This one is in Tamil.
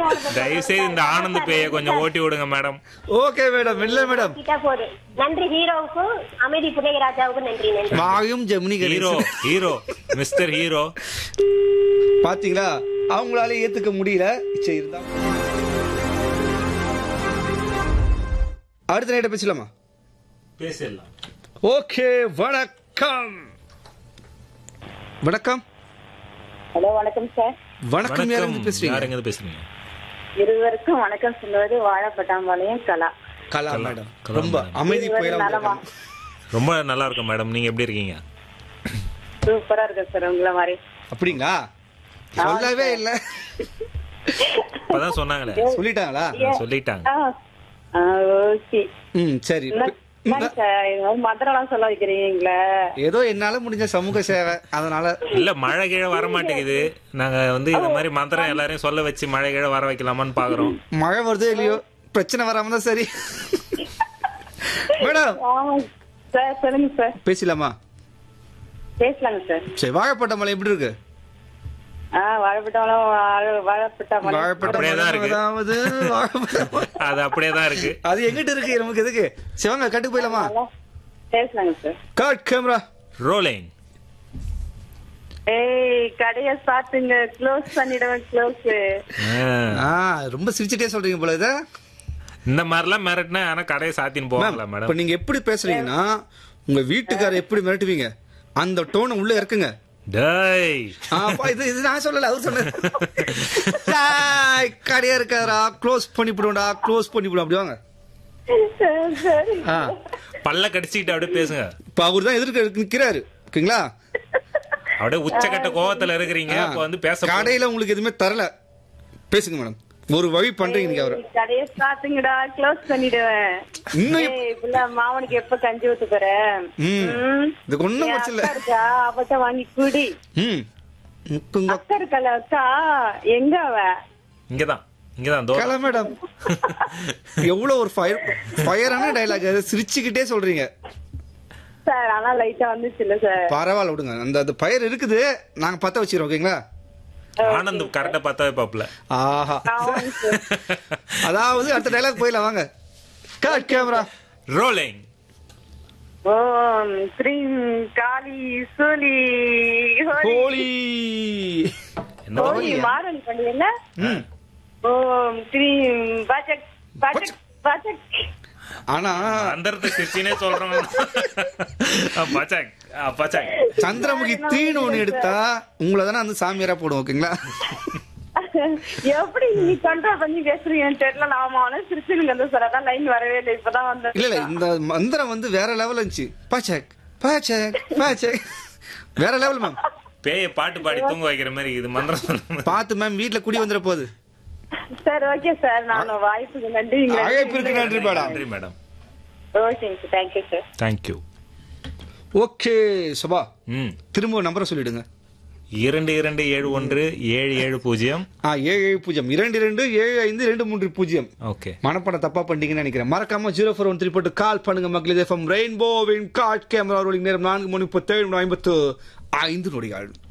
தயவு செய்து இந்த ஆனந்த் பேய கொஞ்சம் ஓட்டி விடுங்க மேடம் ஓகே மேடம் இல்ல மேடம் கிட்ட போகுது நன்றி ஹீரோவுக்கும் அமைதி புதையராஜாவுக்கும் நன்றி நன்றி வாயும் Gemini hero Ganesan hero mister hero பாத்தீங்களா அவங்களால ஏத்துக்க முடியல சரி இருந்தா அடுத்த நைட்ட பேசலாமா பேசிடலாம் ஓகே வணக்கம் வணக்கம் ஹலோ வணக்கம் சார் வணக்கம் யார் இருந்து பேசுறீங்க யாருங்க பேசுறீங்க இருவருக்கும் வணக்கம் சொல்வது வாழப்பட்டாம்பாளையம் கலா கலா கலா. மேடம் கலா ரொம்ப மேடம். அமைதி இருவரும் புயலா நலமா? வந்திருக்காங்க. ரொம்ப நல்லா இருக்கும் மேடம் நீங்க எப்படி இருக்கீங்க சூப்பரா இருக்கு சார் உங்களை மாதிரி அப்படிங்களா சொல்லவே இல்ல இப்பதான் சொன்னாங்களே சொல்லிட்டாங்களா சொல்லிட்டாங்க ஆ, ஆ, ஓகே ம் சரி என்ன- என்னங்க சார் இது மாதிரி மந்திரம்லாம் சொல்ல வைக்கிறீங்களே ஏதோ என்னால முடிஞ்ச சமூக சேவை அதனால இல்ல மழை கீழே வர மாட்டேங்குது நாங்க வந்து இந்த மாதிரி மந்திரம் எல்லாரையும் சொல்ல வச்சு மழை கீழே வர வைக்கலாமான்னு பாக்குறோம் மழை வருதோ இல்லையோ பிரச்சனை வராம தான் சரி மேடம் ஆமா சார் சொல்லுங்க சார் பேசலாமா பேசலாங்க சார் சரி வாழைப்பட்ட மலை எப்படி இருக்கு ஆ வாழப்பட்டாமலம் வாழப்பட்டாமலம் வாழைப்பட்ட அப்படியே மலை தான் இருக்கு. அதாவது வாழைப்பட்ட மலை. அது அப்படியே தான் இருக்கு அது எங்கிட்ட இருக்கு நமக்கு எதுக்கு சிவங்க கட்டு போயிடலாமா பேசலாங்க சார் காட் கேமரா ரோலிங் ஏய் கடைய சாத்துங்க க்ளோஸ் பண்ணிடுவேன் க்ளோஸ் ஆ ரொம்ப சிரிச்சிட்டே சொல்றீங்க போல இத இந்த மாதிரிலாம் மிரட்டினா ஆனா கடையை சாத்தின்னு போவாங்களா இப்ப மேடம் நீங்க எப்படி பேசுறீங்கன்னா உங்க வீட்டுக்காரர் எப்படி மிரட்டுவீங்க அந்த டோனை உள்ள இறக்குங்க டேய் ஆ, அப்பா, இது இது நான் சொல்லல அவர் சொன்னாரு டேய், கடையா இருக்காரா க்ளோஸ் பண்ணி போடுவோம்டா க்ளோஸ் பண்ணி போடுவோம் அப்படி வாங்க சரி ஆ பல்ல கடிச்சிக்கிட்டு அப்படியே பேசுங்க இப்ப அவர் தான் எதிர்க்க நிக்கிறாரு ஓகேங்களா அப்படியே உச்சக்கட்ட கோவத்துல இருக்கிறீங்க இப்ப வந்து பேச போறீங்க. கடையில உங்களுக்கு எதுவுமே தரல பேசுங்க மேடம் ஒரு வழி பண்றீங்க நீங்க அவரை கடைய சாத்துங்கடா க்ளோஸ் பண்ணிடுவேன் இன்னும் ஏய், இப்படில மாவனுக்கு எப்ப கஞ்சி ஊத்து போறேன் ம். இதுக்கு ஒண்ணும் பிரச்சனை இல்ல. இருக்கா அவட்ட வாங்கி குடி ம் இப்ப உங்க அக்கா இருக்கல அக்கா எங்க அவ இங்கதான் இங்கதான் தோ கலா மேடம் எவ்வளவு ஒரு ஃபயர் ஃபயரான டைலாக் சிரிச்சுக்கிட்டே சொல்றீங்க சார் ஆனா லைட்டா வந்துச்சு இல்ல சார் பரவாயில்ல விடுங்க அந்த அந்த ஃபயர் இருக்குது நாங்க பத்த வச்சிரோம் ஓகேங்களா ஆனந்த் கரெக்டா பார்த்தா பாப்புல ஆஹா ஆமாங்க சார் அதாவது அடுத்த டைலாக் போயிடலாம் வாங்க கட் கேமரா ரோலிங் ஓம் கிரீம் காளி சூலி ஹோலி ஹோலி என்ன ஹோலி மாறன் பண்ணுவீங்க ம் ஓம் கிரீம் பஜக் பஜக் பஜக் ஆனா அந்தரத்தை சிரிச்சினே சொல்றோம் பச்சாக் பச்சாக் சந்திரமுகி த்ரீன்னு ஒண்ணு எடுத்தா உங்களை தானே அந்த சாமியாரா போடும் ஓகேங்களா எப்படி நீ கண்ட்ரோல் பண்ணி பேசுறீங்கன்னு தெரியல நாம ஆனா சிரிச்சுங்க வந்து சார் அதான் லைன் வரவே இல்லை இப்பதான் வந்தேன் இல்ல இல்ல இந்த மந்திரம் வந்து வேற லெவல் இருந்துச்சு பாச்சக் பாச்சக் பாச்சக் வேற லெவல் மேம் பேய பாட்டு பாடி தூங்க வைக்கிற மாதிரி இது மந்திரம் சொல்ற பார்த்து மேம் வீட்ல குடி வந்துட போகுது சார் ஓகே சார் நான் வாய்ப்புக்கு நன்றி அழைப்பு இருக்கு நன்றி மேடம் நன்றி மேடம் ஓகேங்க sir thank you sir thank you okay Subha ம் திரும்ப நம்பரை சொல்லிடுங்க இரண்டு இரண்டு ஏழு ஒன்று ஏழு ஏழு பூஜ்ஜியம் ஆ ஏழு ஏழு பூஜ்ஜியம் இரண்டு இரண்டு ஏழு ஐந்து ரெண்டு மூன்று பூஜ்ஜியம் ஓகே மனப்படம் தப்பா பண்ணிட்டீங்கன்னு நினைக்கிறேன் மறக்காம ஜீரோ ஃபோர் ஒன் த்ரீ போட்டு கால் பண்ணுங்க மக்கள் எஃப்எம் ரெயின்போவின் காட் கேமரா ரோலிங் நேரம் நான்கு மணி முப்பத்தேழு ஐம்பத்து ஐந்து நொடிகள்